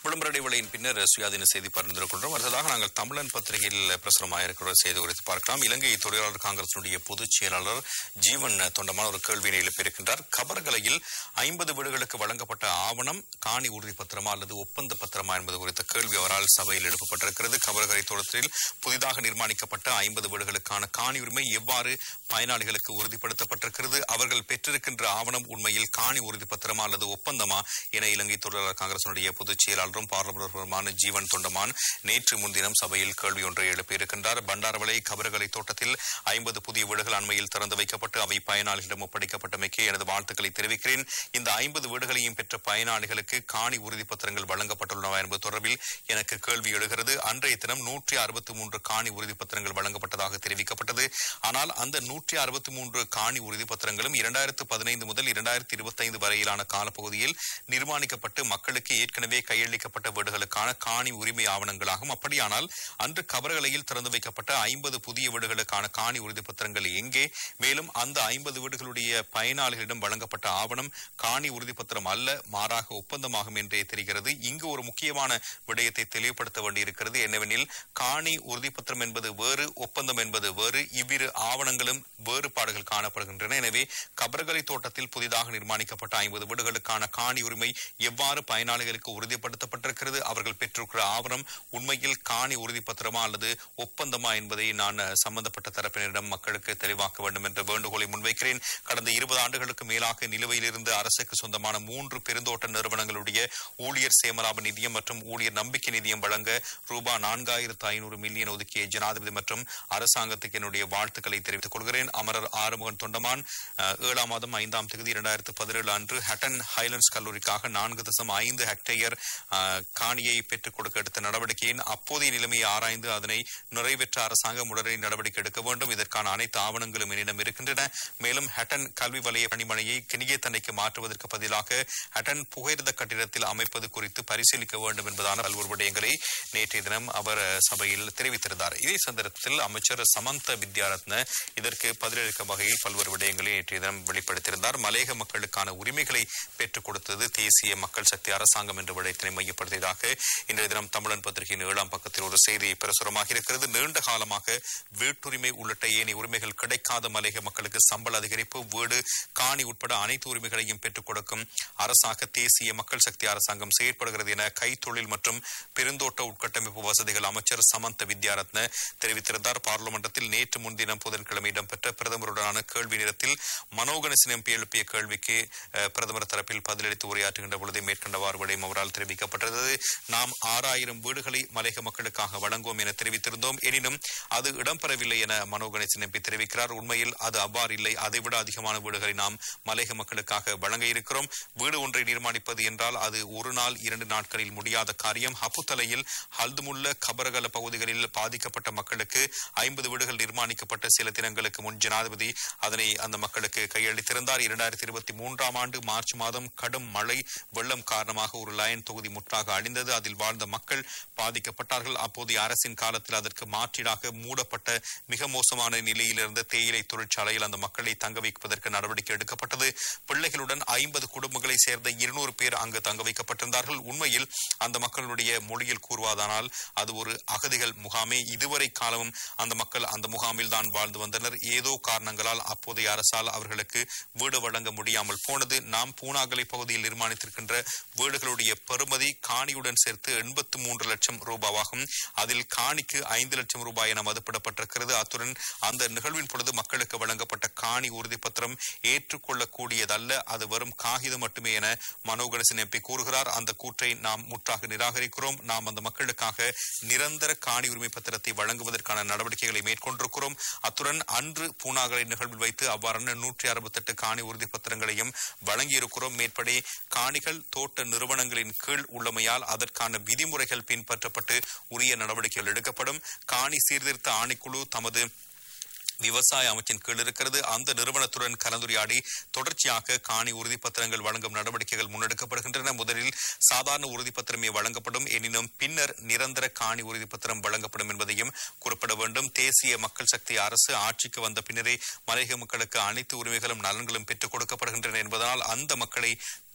விளம்பர இடைவெளியின் பின்னர் சுயாதீன செய்தி பரிந்துரைக்கின்றோம் அடுத்ததாக நாங்கள் தமிழன் பத்திரிகையில் பிரசுரமாயிருக்கிற செய்தி குறித்து பார்க்கலாம் இலங்கை தொழிலாளர் காங்கிரசினுடைய பொதுச் செயலாளர் ஜீவன் தொண்டமான ஒரு கேள்வியினை எழுப்பியிருக்கின்றார் கபர்கலையில் ஐம்பது வீடுகளுக்கு வழங்கப்பட்ட ஆவணம் காணி உறுதி பத்திரமா அல்லது ஒப்பந்த பத்திரமா என்பது குறித்த கேள்வி அவரால் சபையில் எழுப்பப்பட்டிருக்கிறது கபர்கலை தோட்டத்தில் புதிதாக நிர்மாணிக்கப்பட்ட ஐம்பது வீடுகளுக்கான காணி உரிமை எவ்வாறு பயனாளிகளுக்கு உறுதிப்படுத்தப்பட்டிருக்கிறது அவர்கள் பெற்றிருக்கின்ற ஆவணம் உண்மையில் காணி உறுதி பத்திரமா அல்லது ஒப்பந்தமா என இலங்கை தொழிலாளர் காங்கிரசினுடைய பொதுச் செயலாளரும் பார்லமெண்டருமான ஜீவன் தொண்டமான் நேற்று முன்தினம் சபையில் கேள்வி ஒன்றை எழுப்பியிருக்கின்றார் பண்டாரவளை கபரகலை தோட்டத்தில் ஐம்பது புதிய வீடுகள் அண்மையில் திறந்து வைக்கப்பட்டு அவை பயனாளிகளிடம் ஒப்படைக்கப்பட்டமைக்கு எனது வாழ்த்துக்களை தெரிவிக்கிறேன் இந்த ஐம்பது வீடுகளையும் பெற்ற பயனாளிகளுக்கு காணி உறுதி பத்திரங்கள் வழங்கப்பட்டுள்ளன என்பது தொடர்பில் எனக்கு கேள்வி எழுகிறது அன்றைய தினம் நூற்றி அறுபத்தி மூன்று காணி உறுதி பத்திரங்கள் வழங்கப்பட்டதாக தெரிவிக்கப்பட்டது ஆனால் அந்த நூற்றி அறுபத்தி மூன்று காணி உறுதி பத்திரங்களும் இரண்டாயிரத்து பதினைந்து முதல் இரண்டாயிரத்தி இருபத்தைந்து வரையிலான காலப்பகுதியில் நிர்மாணிக்கப்பட்டு மக்களுக்கு ஏற்கனவே கையளிக்கப்பட்ட வீடுகளுக்கான காணி உரிமை ஆவணங்களாகும் அப்படியானால் அன்று கபரகலையில் திறந்து வைக்கப்பட்ட ஐம்பது புதிய வீடுகளுக்கான காணி உறுதி பத்திரங்கள் எங்கே மேலும் அந்த ஐம்பது வீடுகளுடைய பயனாளிகளிடம் வழங்கப்பட்ட ஆவணம் காணி உறுதி பத்திரம் அல்ல மாறாக ஒப்பந்தமாகும் என்றே தெரிகிறது இங்கு ஒரு முக்கியமான விடயத்தை தெளிவுபடுத்த வேண்டியிருக்கிறது என்னவெனில் காணி உறுதிப்பத்திரம் என்பது வேறு ஒப்பந்தம் என்பது வேறு இவ்விரு ஆவணங்களும் வேறுபாடுகள் காணப்படுகின்றன எனவே கபரகலை தோட்டத்தில் புதிதாக நிர்மாணிக்கப்பட்ட ஐம்பது வீடுகளுக்கான காணி உரிமை எவ்வாறு பயனாளிகளுக்கு உறுதிப்படுத்தப்பட்டிருக்கிறது அவர்கள் பெற்றிருக்கிற ஆவணம் உண்மையில் காணி உறுதிப்பத்திரமா அல்லது ஒப்பந்தமா என்பதை நான் அஹ், சம்பந்தப்பட்ட தரப்பினரிடம் மக்களுக்கு தெளிவாக்க வேண்டும் என்ற வேண்டுகோளை முன்வைக்கிறேன் கடந்த இருபது ஆண்டுகளுக்கு மேலாக நிலுவையில் இருந்து அரசுக்கு சொந்தமான மூன்று பெருந்தோட்ட நிறுவனங்களுடைய ஊழியர் சேமலாப நிதியம் மற்றும் ஊழியர் நம்பிக்கை நிதியம் வழங்க ரூபாய் நான்காயிரத்து ஐநூறு மில்லியன் ஒதுக்கிய ஜனாதிபதி மற்றும் அரசாங்கத்துக்கு என்னுடைய வாழ்த்துக்களை தெரிவித்துக் கொள்கிறேன் அமரர் ஆறுமுகன் தொண்டமான் அஹ், ஏழாம் மாதம் ஐந்தாம் தேதி இரண்டாயிரத்து பதினேழு அன்று ஹட்டன் ஹைலண்ட்ஸ் கல்லூரிக்காக நான்கு தசம் ஐந்து ஹெக்டேயர் அஹ், காணியை பெற்றுக் கொடுக்க எடுத்த நடவடிக்கையின் அப்போதைய நிலைமையை ஆராய்ந்து அதனை நிறைவேற்ற அரசாங்கம் உடனடி நடவடிக்கை எடுக்க வேண்டும் இதற்கான அனைத்து ஆவணங்களும் என்னிடம் இருக்கின்றன மேலும் ஹட்டன் கல்வி வலய பணிமனையை கிணியத்தன்னைக்கு மாற்றுவதற்கு பதிலாக ஹட்டன் புகையிரத கட்டிடத்தில் அமைப்பது குறித்து பரிசீலிக்க வேண்டும் என்பதான பல்வேறு விடயங்களை நேற்றைய தினம் அவர் அஹ், சபையில் தெரிவித்திருந்தார் இதே சந்தர்ப்பத்தில் அமைச்சர் சமந்த வித்யாரத்ன இதற்கு பதிலளிக்கும் வகையில் பல்வேறு விடயங்களை நேற்றைய தினம் வெளிப்படுத்தியிருந்தார் மலையக மக்களுக்கான உரிமைகளை பெற்றுக் கொடுத்தது தேசிய மக்கள் சக்தி அரசாங்கம் என்ற விடயத்தினை மையப்படுத்தியதாக இன்றைய தினம் தமிழன் பத்திரிகையின் ஏழாம் பக்கத்தில் ஒரு செய்தி பிரசுரமாக இருக்கிறது நீண்ட காலமாக வீட்டுரிமை உள்ளிட்ட ஏனைய உரிமைகள் கிடைக்காத மலையக மக்களுக்கு சம்பள அதிகரிப்பு வீடு காணி உட்பட அனைத்து உரிமைகளையும் பெற்றுக் கொடுக்கும் அரசாக தேசிய மக்கள் சக்தி அரசாங்கம் செயற்படுகிறது என கைத்தொழில் மற்றும் பெருந்தோட்ட உட்கட்டமைப்பு வசதிகள் அமைச்சர் சமந்த வித்யாரத்ன தெரிவித்திருந்தார் பார்லிமெண்டத்தில் நேற்று முன்தினம் புதன்கிழமை இடம்பெற்ற பிரதமருடனான கேள்வி நேரத்தில் மனோகணசின் எம்பி எழுப்பிய கேள்விக்கு அஹ், பிரதமர் தரப்பில் பதிலளித்து உரையாற்றுகின்ற பொழுது மேற்கண்டவாறு விடயம் அவரால் தெரிவிக்கப்பட்டது நாம் ஆறாயிரம் வீடுகளை மலையக மக்களுக்காக வழங்குவோம் என தெரிவித்திருந்தோம் எனினும் அது இடம்பெறவில்லை என மனோகணேசன் எம்பி தெரிவிக்கிறார் உண்மையில் அது அவ்வாறு இல்லை அதைவிட அதிகமான வீடுகளை நாம் மலையக மக்களுக்காக வழங்க இருக்கிறோம் வீடு ஒன்றை நிர்மாணிப்பது என்றால் அது ஒரு நாள் இரண்டு நாட்களில் முடியாத காரியம் ஹப்புத்தலையில் ஹல்துமுல்ல கபரகல பகுதிகளில் பாதிக்கப்பட்ட மக்களுக்கு ஐம்பது வீடுகள் நிர்மாணிக்கப்பட்ட சில தினங்களுக்கு முன் ஜனாதிபதி அதனை அந்த மக்களுக்கு கையளித்திருந்தார் இரண்டாயிரத்தி இருபத்தி மூன்றாம் ஆண்டு மார்ச் மாதம் கடும் மழை வெள்ளம் காரணமாக ஒரு லயன் தொகுதி முற்றாக அழிந்தது அதில் வாழ்ந்த மக்கள் பாதிக்கப்பட்டார்கள் அப்போதைய அரசின் காலத்தில் அதற்கு மாற்றீடாக மூடப்பட்ட மிக மோசமான நிலையில் இருந்த தேயிலை தொழிற்சாலையில் அந்த மக்களை தங்க வைப்பதற்கு நடவடிக்கை எடுக்கப்பட்டது பிள்ளைகளுடன் ஐம்பது குடும்பங்களை சேர்ந்த இருநூறு பேர் அங்கு தங்க வைக்கப்பட்டிருந்தார்கள் உண்மையில் அந்த மக்களுடைய மொழியில் கூறுவதானால் அது ஒரு அகதிகள் முகாமே இதுவரை காலமும் அந்த மக்கள் அந்த முகாமில் தான் வாழ்ந்து வந்தனர் ஏதோ காரணங்களால் அப்போதைய அரசால் அவர்களுக்கு வீடு வழங்க முடியாமல் போனது நாம் பூனாகலை பகுதியில் நிர்மாணித்திருக்கின்ற வீடுகளுடைய பெறுமதி காணியுடன் சேர்த்து எண்பத்து மூன்று லட்சம் ரூபாவாகும் அதில் காணிக்கு ஐந்து லட்சம் ரூபாய் என மதிப்பிடப்பட்டிருக்கிறது அத்துடன் அந்த நிகழ்வின் பொழுது மக்களுக்கு வழங்கப்பட்ட காணி உறுதிப்பத்திரம் ஏற்றுக்கொள்ளக்கூடியதல்ல அது வெறும் காகிதம் மட்டுமே என மனோகணசன் எம்பி கூறுகிறார் அந்த கூற்றை நாம் முற்றாக நிராகரிக்கிறோம் நாம் அந்த மக்களுக்காக நிரந்தர காணி உரிமை பத்திரத்தை வழங்குவதற்கான நடவடிக்கைகளை மேற்கொண்டிருக்கிறோம் அத்துடன் அன்று பூனாகலை நிகழ்வில் வைத்து அவ்வாறான நூற்றி அறுபத்தெட்டு காணி உறுதி பத்திரங்களையும் வழங்கியிருக்கிறோம் மேற்படி காணிகள் தோட்ட நிறுவனங்களின் கீழ் உள்ளமையால் அதற்கான விதிமுறைகள் பின்பற்றப்பட்டு உரிய நடவடிக்கைகள் எடுக்கப்படும் காணி சீர்திருத்த ஆணைக்குழு தமது விவசாய அமைச்சின் கீழ் இருக்கிறது அந்த நிறுவனத்துடன் கலந்துரையாடி தொடர்ச்சியாக காணி உறுதிப்பத்திரங்கள் வழங்கும் நடவடிக்கைகள் முன்னெடுக்கப்படுகின்றன முதலில் சாதாரண உறுதிப்பத்திரமே வழங்கப்படும் எனினும் பின்னர் நிரந்தர காணி உறுதிப்பத்திரம் வழங்கப்படும் என்பதையும் குறிப்பிட வேண்டும் தேசிய மக்கள் சக்தி அரசு ஆட்சிக்கு வந்த பின்னரே மலையக மக்களுக்கு அனைத்து உரிமைகளும் நலன்களும் பெற்றுக் கொடுக்கப்படுகின்றன என்பதனால் அந்த மக்களை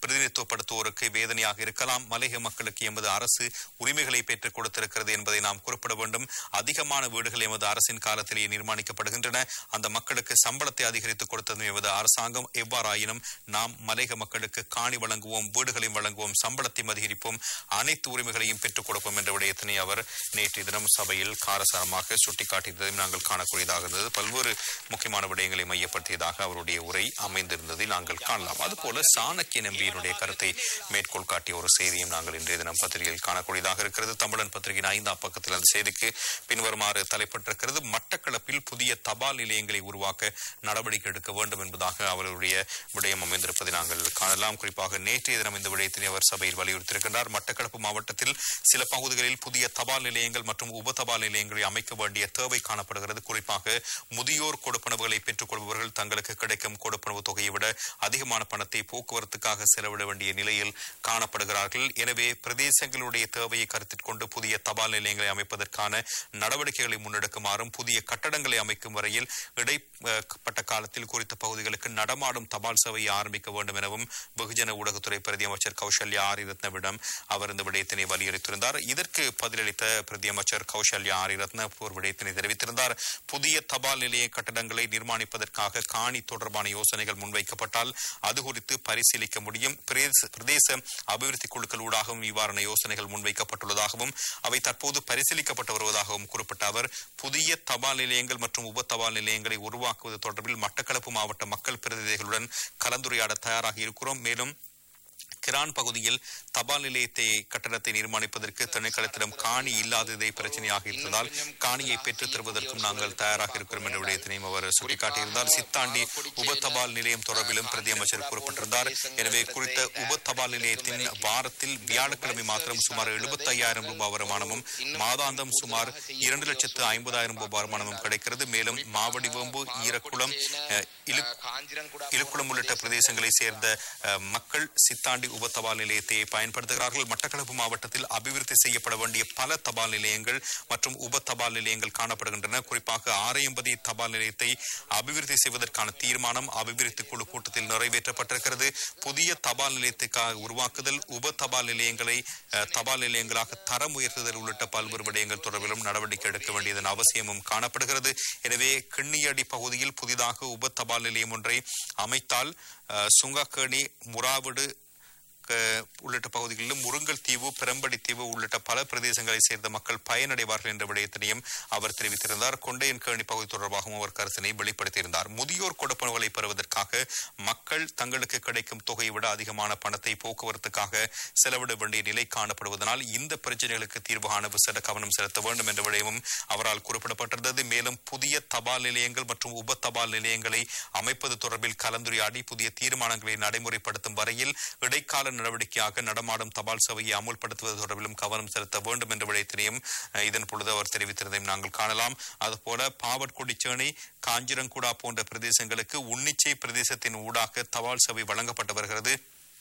பிரதிநிதித்துவப்படுத்துவோருக்கு வேதனையாக இருக்கலாம் மலையக மக்களுக்கு எமது அரசு உரிமைகளை பெற்றுக் கொடுத்திருக்கிறது என்பதை நாம் குறிப்பிட வேண்டும் அதிகமான வீடுகள் எமது அரசின் காலத்திலேயே நிர்மாணிக்கப்படுகின்றன அந்த மக்களுக்கு சம்பளத்தை அதிகரித்துக் கொடுத்ததும் எமது அரசாங்கம் எவ்வாறாயினும் நாம் மலையக மக்களுக்கு காணி வழங்குவோம் வீடுகளையும் வழங்குவோம் சம்பளத்தையும் அதிகரிப்போம் அனைத்து உரிமைகளையும் பெற்றுக் கொடுப்போம் என்ற விடயத்தினை அவர் நேற்றைய தினம் சபையில் காரசாரமாக சுட்டிக்காட்டியதையும் நாங்கள் காணக்கூடியதாக இருந்தது பல்வேறு முக்கியமான விடயங்களை மையப்படுத்தியதாக அவருடைய உரை அமைந்திருந்ததை நாங்கள் காணலாம் அதுபோல சாணக்கிய நம்பியினுடைய கருத்தை மேற்கோள் காட்டிய ஒரு செய்தியும் நாங்கள் இன்றைய தினம் பத்திரிகையில் காணக்கூடியதாக இருக்கிறது தமிழன் பத்திரிகையின் ஐந்தாம் பக்கத்தில் அந்த செய்திக்கு பின்வருமாறு தலைப்பட்டிருக்கிறது மட்டக்களப்பில் புதிய தபால் நிலையங்களை உருவாக்க நடவடிக்கை எடுக்க வேண்டும் என்பதாக அவருடைய விடயம் அமைந்திருப்பதை நாங்கள் காணலாம் குறிப்பாக நேற்றைய தினம் இந்த விடயத்தினை அவர் சபையில் வலியுறுத்தியிருக்கின்றார் மட்டக்களப்பு மாவட்டத்தில் சில பகுதிகளில் புதிய தபால் நிலையங்கள் மற்றும் உப தபால் நிலையங்களை அமைக்க வேண்டிய தேவை காணப்படுகிறது குறிப்பாக முதியோர் கொடுப்பனவுகளை பெற்றுக் கொள்பவர்கள் தங்களுக்கு கிடைக்கும் கொடுப்பனவு தொகையை விட அதிகமான பணத்தை போக்குவரத்துக்காக செலவிட வேண்டிய நிலையில் காணப்படுகிறார்கள் எனவே பிரதேசங்களுடைய தேவையை கருத்தில் கொண்டு புதிய தபால் நிலையங்களை அமைப்பதற்கான நடவடிக்கைகளை முன்னெடுக்குமாறும் புதிய கட்டடங்களை அமைக்கும் வரையில் இடைப்பட்ட காலத்தில் குறித்த பகுதிகளுக்கு நடமாடும் தபால் சேவையை ஆரம்பிக்க வேண்டும் எனவும் வெகுஜன ஊடகத்துறை பிரதி அமைச்சர் கௌசல்யா ஆரிரத்னவிடம் அவர் இந்த விடயத்தினை வலியுறுத்தியிருந்தார் இதற்கு பதிலளித்த பிரதி அமைச்சர் கௌசல்யா ஆரிரத்ன ஒரு விடயத்தினை தெரிவித்திருந்தார் புதிய தபால் நிலைய கட்டடங்களை நிர்மாணிப்பதற்காக காணி தொடர்பான யோசனைகள் முன்வைக்கப்பட்டால் அது குறித்து பரிசீலிக்க முடியும் பிரதேச பிரதேச அபிவிருத்தி குழுக்கள் ஊடாகவும் இவ்வாறான யோசனைகள் முன்வைக்கப்பட்டுள்ளதாகவும் அவை தற்போது பரிசீலிக்கப்பட்டு வருவதாகவும் குறிப்பிட்ட அவர் புதிய தபால் நிலையங்கள் மற்றும் உப தபால் நிலையங்களை உருவாக்குவது தொடர்பில் மட்டக்களப்பு மாவட்ட மக்கள் பிரதிநிதிகளுடன் கலந்துரையாட தயாராக இருக்கிறோம் மேலும் கிரான் பகுதியில் தபால் நிலையத்தை கட்டடத்தை நிர்மாணிப்பதற்கு திணைக்களத்திடம் காணி இல்லாததை பிரச்சனையாக இருந்ததால் காணியை பெற்றுத் தருவதற்கும் நாங்கள் தயாராக இருக்கிறோம் என்ற விடயத்தினையும் அவர் சுட்டிக்காட்டியிருந்தார் சித்தாண்டி உப தபால் நிலையம் தொடர்பிலும் பிரதி அமைச்சர் குறிப்பிட்டிருந்தார் எனவே குறித்த உப தபால் நிலையத்தின் வாரத்தில் வியாழக்கிழமை மாத்திரம் சுமார் எழுபத்தி ஐயாயிரம் ரூபாய் வருமானமும் மாதாந்தம் சுமார் இரண்டு லட்சத்து ஐம்பதாயிரம் ரூபாய் வருமானமும் கிடைக்கிறது மேலும் மாவடிவம்பு ஈரக்குளம் அஹ், இலு- இலுக்குளம் உள்ளிட்ட பிரதேசங்களை சேர்ந்த அஹ், மக்கள் சித்தாண்டி உப தபால் நிலையத்தை பயன்படுத்துகிறார்கள் மட்டக்களப்பு மாவட்டத்தில் அபிவிருத்தி செய்யப்பட வேண்டிய பல தபால் நிலையங்கள் மற்றும் உப தபால் நிலையங்கள் காணப்படுகின்றன குறிப்பாக ஆரையம்பதி தபால் நிலையத்தை அபிவிருத்தி செய்வதற்கான தீர்மானம் அபிவிருத்தி குழு கூட்டத்தில் நிறைவேற்றப்பட்டிருக்கிறது புதிய தபால் நிலையத்துக்காக உருவாக்குதல் உப தபால் நிலையங்களை அஹ், தபால் நிலையங்களாக தரம் உயர்த்துதல் உள்ளிட்ட பல்வேறு விடயங்கள் தொடர்பிலும் நடவடிக்கை எடுக்க வேண்டியதன் அவசியமும் காணப்படுகிறது எனவே கிண்ணியடி பகுதியில் புதிதாக உப தபால் நிலையம் ஒன்றை அமைத்தால் அஹ், சுங்கக்கேணி முறாவிடு க- உள்ளிட்ட பகுதிகளிலும் முருங்கல் தீவு பெரம்படி தீவு உள்ளிட்ட பல பிரதேசங்களை சேர்ந்த மக்கள் பயனடைவார்கள் என்ற விடயத்தினையும் அவர் தெரிவித்திருந்தார் கொண்டையன் கேணி பகுதி தொடர்பாகவும் அவர் கருத்தினை வெளிப்படுத்தியிருந்தார் முதியோர் கொடுப்பனவுகளை பெறுவதற்காக மக்கள் தங்களுக்கு கிடைக்கும் தொகையை விட அதிகமான பணத்தை போக்குவரத்துக்காக செலவிட வேண்டிய நிலை காணப்படுவதனால் இந்த பிரச்சனைகளுக்கு தீர்வு காண விசேட கவனம் செலுத்த வேண்டும் என்ற விடயமும் அவரால் குறிப்பிடப்பட்டிருந்தது மேலும் புதிய தபால் நிலையங்கள் மற்றும் உப தபால் நிலையங்களை அமைப்பது தொடர்பில் கலந்துரையாடி புதிய தீர்மானங்களை நடைமுறைப்படுத்தும் வரையில் இடைக்கால நடவடிக்கையாக நடமாடும் தபால் சேவையை அமுல்படுத்துவது தொடர்பிலும் கவனம் செலுத்த வேண்டும் என்ற விடயத்தினையும் அஹ், இதன் பொழுது அவர் தெரிவித்திருந்ததையும் நாங்கள் காணலாம் அதுபோல பாவற்கொடி சேனை காஞ்சிரங்குடா போன்ற பிரதேசங்களுக்கு உன்னிச்சை பிரதேசத்தின் ஊடாக தபால் சேவை வழங்கப்பட்டு வருகிறது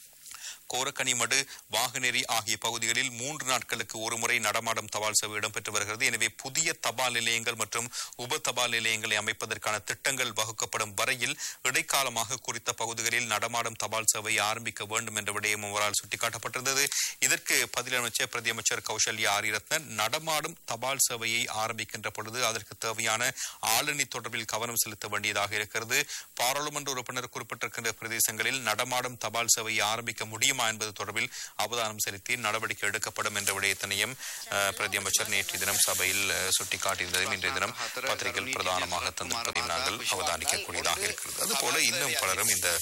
கோரக்கனிமடு வாகனேரி ஆகிய பகுதிகளில் மூன்று நாட்களுக்கு ஒருமுறை நடமாடும் தபால் சேவை இடம்பெற்று வருகிறது எனவே புதிய தபால் நிலையங்கள் மற்றும் உப தபால் நிலையங்களை அமைப்பதற்கான திட்டங்கள் வகுக்கப்படும் வரையில் இடைக்காலமாக குறித்த பகுதிகளில் நடமாடும் தபால் சேவை ஆரம்பிக்க வேண்டும் என்ற விடயம் அவரால் சுட்டிக்காட்டப்பட்டிருந்தது இதற்கு பதிலமைச்சர் பிரதி அமைச்சர் கௌசல்யா ஆரிரத்னன் நடமாடும் தபால் சேவையை ஆரம்பிக்கின்ற பொழுது அதற்கு தேவையான ஆளணி தொடர்பில் கவனம் செலுத்த வேண்டியதாக இருக்கிறது பாராளுமன்ற உறுப்பினர் குறிப்பிட்டிருக்கின்ற பிரதேசங்களில் நடமாடும் தபால் சேவையை ஆரம்பிக்க முடியுமா என்பது தொடர்பில் அவதானம் செலுத்தி நடவடிக்கை எடுக்கப்படும் என்ற விடயத்தினையும் அஹ், பிரதி அமைச்சர் நேற்றைய தினம் சபையில் அஹ், சுட்டிக்காட்டியிருந்ததையும் இன்றைய தினம் பத்திரிகைகள் பிரதானமாக தந்திருப்பதையும் நாங்கள் அவதானிக்கக்கூடியதாக இருக்கிறது அதுபோல இன்னும் பலரும் இந்த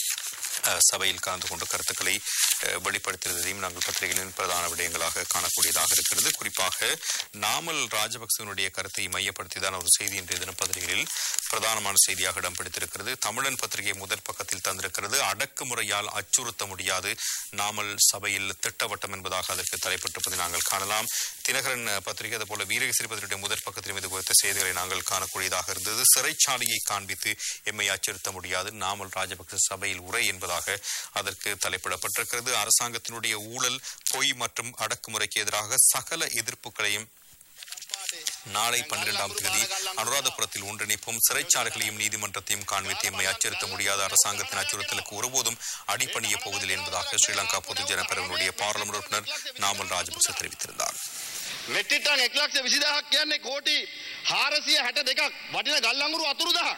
அஹ், சபையில் கலந்து கொண்டு கருத்துக்களை அஹ், வெளிப்படுத்தியதையும் நாங்கள் பத்திரிகைகளின் பிரதான விடயங்களாக காணக்கூடியதாக இருக்கிறது குறிப்பாக நாமல் ராஜபக்சவனுடைய கருத்தை மையப்படுத்திதான் ஒரு செய்தி இன்றைய தினம் பத்திரிகைகளில் பிரதானமான செய்தியாக இடம் பிடித்திருக்கிறது தமிழன் பத்திரிகை முதற் பக்கத்தில் தந்திருக்கிறது அடக்குமுறையால் அச்சுறுத்த முடியாது நாமல் சபையில் திட்டவட்டம் என்பதாக அதற்கு தலைப்பட்டிருப்பதை நாங்கள் காணலாம் தினகரன் அஹ், பத்திரிகை அதுபோல வீரகேசரி பத்திரிகையுடைய முதற் பக்கத்திலும் இது குறித்த செய்திகளை நாங்கள் காணக்கூடியதாக இருந்தது சிறைச்சாலையை காண்பித்து எம்மை அச்சுறுத்த முடியாது நாமல் ராஜபக்ச சபையில் உரை என்பதாக அதற்கு தலைப்பிடப்பட்டிருக்கிறது அரசாங்கத்தினுடைய ஊழல் பொய் மற்றும் அடக்குமுறைக்கு எதிராக சகல எதிர்ப்புகளையும் நாளை பன்னிரெண்டாம் தேதி அனுராதபுரத்தில் ஒன்றிணைப்பும் சிறைச்சாலைகளையும் நீதிமன்றத்தையும் காண்பித்து எம்மை அச்சுறுத்த முடியாத அரசாங்கத்தின் அச்சுறுத்தலுக்கு ஒருபோதும் அடிபணிய போவதில்லை என்பதாக ஸ்ரீலங்கா பொதுஜன பெரவனுடைய பாராளுமன்ற உறுப்பினர் நாமல் ராஜபக்ச தெரிவித்திருந்தார் මෙට්‍රික් ටන් 1,20,000ක් කියන්නේ කෝටි 462ක් වටින ගල් අඟුරු අතුරුදහන්.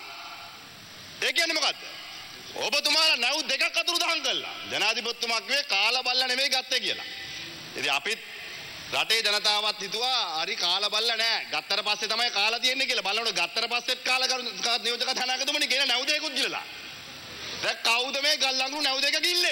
ඒ කියන්නේ මොකද්ද? ඔබතුමාලා නැව් දෙකක් අතුරුදහන් කළා. ජනාධිපතිතුමා කිව්වේ කාලා බල්ලා නෙමෙයි ගත්තේ කියලා. ඉතින් අපිත් රටේ ජනතාවත් හිතුවා හරි කාලා බල්ලා නෑ. ගත්තට පස්සේ තමයි කාලා තියෙන්නේ කියලා. බලනකොට ගත්තට පස්සෙත් කාලා කරු නියෝජක ධනාගතුමනි කියන නැව් දෙකකුත් ගිලලා. දැන් කවුද මේ ගල් අඟුරු නැව් දෙක ගිල්ලේ?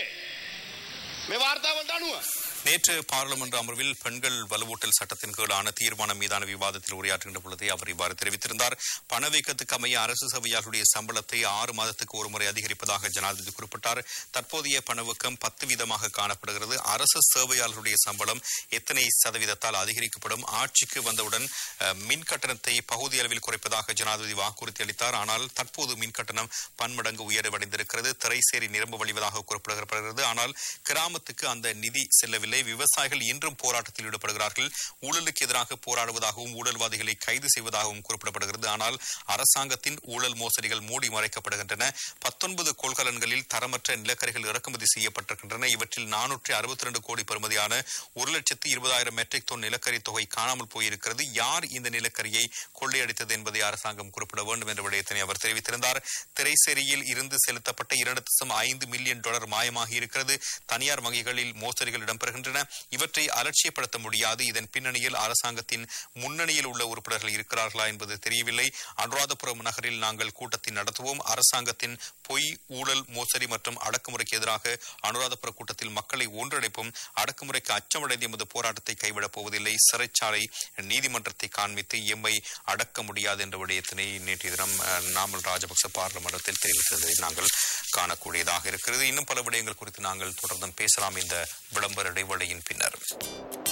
මේ වාර්තාවලට අනුව நேற்று பாராளுமன்ற அமர்வில் பெண்கள் வலுவூட்டல் சட்டத்தின் கீழான தீர்மானம் மீதான விவாதத்தில் உரையாற்றுகின்ற பொழுதே அவர் இவ்வாறு தெரிவித்திருந்தார் பணவீக்கத்துக்கு அமைய அரசு சேவையாளருடைய சம்பளத்தை ஆறு மாதத்துக்கு ஒருமுறை அதிகரிப்பதாக ஜனாதிபதி குறிப்பிட்டார் தற்போதைய பணவீக்கம் பத்து வீதமாக காணப்படுகிறது அரசு சேவையாளருடைய சம்பளம் எத்தனை சதவீதத்தால் அதிகரிக்கப்படும் ஆட்சிக்கு வந்தவுடன் அஹ், மின் கட்டணத்தை பகுதி அளவில் குறைப்பதாக ஜனாதிபதி வாக்குறுதி அளித்தார் ஆனால் தற்போது மின் கட்டணம் பன்மடங்கு உயர்வடைந்திருக்கிறது திரைசேரி நிரம்ப வழிவதாக குறிப்பிடப்படுகிறது ஆனால் கிராமத்துக்கு அந்த நிதி செல்லவில்லை விவசாயிகள் இன்றும் போராட்டத்தில் ஈடுபடுகிறார்கள் ஊழலுக்கு எதிராக போராடுவதாகவும் ஊழல்வாதிகளை கைது செய்வதாகவும் குறிப்பிடப்படுகிறது ஆனால் அரசாங்கத்தின் ஊழல் மோசடிகள் மூடி மறைக்கப்படுகின்றன பத்தொன்பது கொள்கலன்களில் தரமற்ற நிலக்கரிகள் இறக்குமதி செய்யப்பட்டிருக்கின்றன இவற்றில் நானூற்றி அறுபத்தி ரெண்டு கோடி பெறுமதியான ஒரு லட்சத்து இருபதாயிரம் மெட்ரிக் டன் நிலக்கரி தொகை காணாமல் போயிருக்கிறது யார் இந்த நிலக்கரியை கொள்ளையடித்தது என்பதை அரசாங்கம் குறிப்பிட வேண்டும் என்ற விடயத்தினை அவர் தெரிவித்திருந்தார் திரைசேரியில் இருந்து செலுத்தப்பட்ட இரண்டு தசம் ஐந்து மில்லியன் டாலர் மாயமாகி இருக்கிறது தனியார் வங்கிகளில் மோசடிகள் இடம்பெறுகின்றன இவற்றை அலட்சியப்படுத்த முடியாது இதன் பின்னணியில் அரசாங்கத்தின் முன்னணியில் உள்ள உறுப்பினர்கள் இருக்கிறார்களா என்பது தெரியவில்லை அனுராதபுரம் நகரில் நாங்கள் கூட்டத்தை நடத்துவோம் அரசாங்கத்தின் பொய் ஊழல் மோசடி மற்றும் அடக்குமுறைக்கு எதிராக அனுராதபுர கூட்டத்தில் மக்களை ஒன்றிணைப்பும் அடக்குமுறைக்கு அச்சமடைந்த எமது போராட்டத்தை கைவிடப் போவதில்லை சிறைச்சாலை நீதிமன்றத்தை காண்பித்து எம்மை அடக்க முடியாது என்ற விடயத்தினை நேற்றைய தினம் அஹ், நாமல் ராஜபக்ச பாராளுமன்றத்தில் தெரிவித்ததை நாங்கள் காணக்கூடியதாக இருக்கிறது இன்னும் பல விடயங்கள் குறித்து நாங்கள் தொடர்ந்தும் பேசலாம் இந்த விளம்பர இடைவேளையின் பின்னர்